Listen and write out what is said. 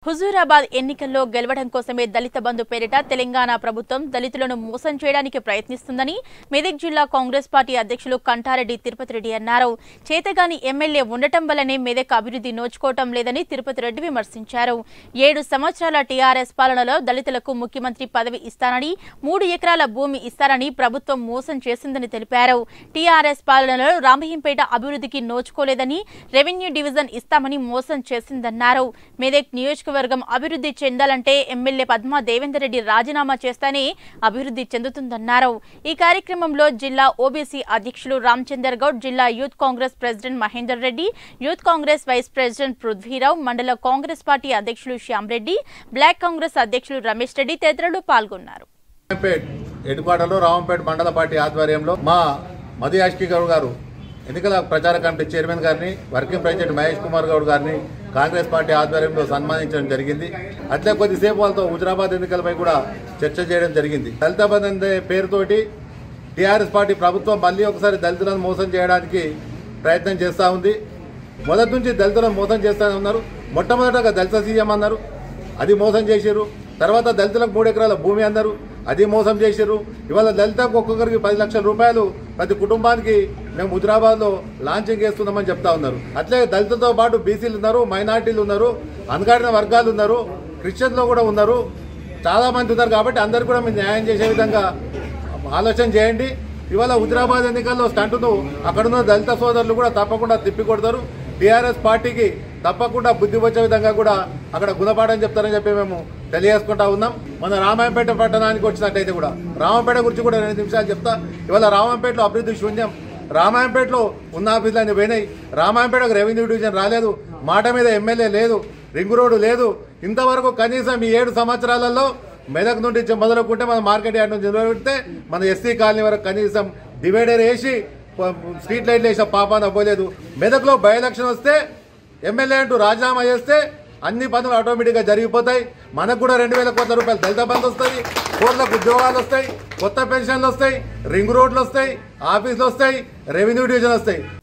హుజూరాబాద్ ఎన్నికల్లో గెలవడం కోసమే దళిత బంధు పేరిట తెలంగాణ ప్రభుత్వం దళితులను మోసం చేయడానికి ప్రయత్నిస్తుందని మెదక్ జిల్లా కాంగ్రెస్ పార్టీ అధ్యక్షులు కంటారెడ్డి తిరుపతి రెడ్డి అన్నారు చేతగాని ఎమ్మెల్యే ఉండటం వల్లనే మెదక్ అభివృద్ధి నోచుకోవటం లేదని తిరుపతి రెడ్డి విమర్శించారు ఏడు సంవత్సరాల టీఆర్ఎస్ పాలనలో దళితులకు ముఖ్యమంత్రి పదవి ఇస్తానని మూడు ఎకరాల భూమి ఇస్తారని ప్రభుత్వం మోసం చేసిందని తెలిపారు టీఆర్ఎస్ పాలనలో రామహంపేట అభివృద్ధికి నోచుకోలేదని రెవెన్యూ డివిజన్ ఇస్తామని మోసం చేసిందన్నారు మెదక్ నియోజకవర్గం అభివృద్ధి చెందాలంటే ఎమ్మెల్యే పద్మా దేవేందర్ రెడ్డి రాజీనామా చేస్తేనే అభివృద్ధి చెందుతుందన్నారు ఈ కార్యక్రమంలో జిల్లా ఓబీసీ అధ్యక్షులు రామచందర్ గౌడ్ జిల్లా youth Congress president Mahender Reddy youth Congress vice president Prithvirao మండల కాంగ్రెస్ పార్టీ అధ్యక్షులు శ్యామ్ రెడ్డి బ్లాక్ కాంగ్రెస్ అధ్యక్షులు రమేష్ రెడ్డి తదితరులు పాల్గొన్నారు రామంపేట్ ఎడుపాటలో రామంపేట మండల పార్టీ ఆధ్వర్యంలో మా మధు యాష్కి గౌడ్ గారు ఎన్నికల ప్రచార కమిటీ చైర్మన్ గారిని వర్కింగ్ ప్రెసిడెంట్ మహేష్ కుమార్ గౌడ్ గారిని కాంగ్రెస్ పార్టీ ఆధ్వర్యంలో సన్మానించడం జరిగింది అట్లే కొద్దిసేపు వాళ్ళతో హుజరాబాద్ ఎన్నికలపై కూడా చర్చ చేయడం జరిగింది దళిత బంధు అనే పేరుతోటి టీఆర్ఎస్ పార్టీ ప్రభుత్వం మళ్ళీ ఒకసారి దళితులను మోసం చేయడానికి ప్రయత్నం చేస్తూ ఉంది మొదటి నుంచి దళితులను మోసం చేస్తూనే ఉన్నారు మొట్టమొదటగా దళిత సీఎం అన్నారు అది మోసం చేశారు తర్వాత దళితులకు మూడు ఎకరాల భూమి అన్నారు అది మోసం చేశారు ఇవాళ దళితకు ఒక్కొక్కరికి పది లక్షల రూపాయలు ప్రతి కుటుంబానికి మేము హుజరాబాద్లో లాంచింగ్ చేస్తున్నామని చెప్తా ఉన్నారు అట్లే దళితులతో పాటు బీసీలు ఉన్నారు మైనార్టీలు ఉన్నారు అనగాడిన వర్గాలు ఉన్నారు క్రిస్టియన్లో కూడా ఉన్నారు చాలా మంది ఉన్నారు కాబట్టి అందరు కూడా మీరు న్యాయం చేసే విధంగా ఆలోచన చేయండి ఇవాళ హుజరాబాద్ ఎన్నికల్లో స్టంటును అక్కడున్న దళిత సోదరులు కూడా తప్పకుండా తిప్పి కొడతారు టీఆర్ఎస్ పార్టీకి తప్పకుండా బుద్ధి వచ్చే విధంగా కూడా అక్కడ గుణపాఠం చెప్తారని చెప్పి మేము తెలియజేసుకుంటా ఉన్నాం మన రామాయంపేట పట్టణానికి వచ్చినట్టయితే కూడా రామంపేట గురించి కూడా రెండు నిమిషాలు చెప్తా ఇవాళ రామంపేటలో అభివృద్ధి శూన్యం రామాయంపేటలో ఉన్న ఆఫీసులన్నీ పోయినాయి రామాయంపేటకు రెవెన్యూ డివిజన్ రాలేదు మాట మీద ఎమ్మెల్యే లేదు రింగ్ రోడ్డు లేదు ఇంతవరకు కనీసం ఈ ఏడు సంవత్సరాలలో మెదక్ నుండి చె- మొదలుకుంటే మన మార్కెట్ యార్డ్ నుంచి మొదలుపెడితే మన ఎస్సీ కాలనీ వరకు కనీసం డివైడర్ వేసి ప- స్ట్రీట్ లైట్లు వేసిన పాపాన పోలేదు మెదక్లో బై ఎలక్షన్ వస్తే ఎమ్మెల్యే అంటూ రాజీనామా చేస్తే అన్ని పనులు ఆటోమేటిక్గా జరిగిపోతాయి మనకు కూడా రెండు వేల కోట్ల రూపాయలు దళిత బంధు వస్తుంది కోట్లకు ఉద్యోగాలు వస్తాయి కొత్త పెన్షన్లు వస్తాయి రింగ్ రోడ్లు వస్తాయి ఆఫీసులు వస్తాయి రెవెన్యూ డివిజన్ వస్తాయి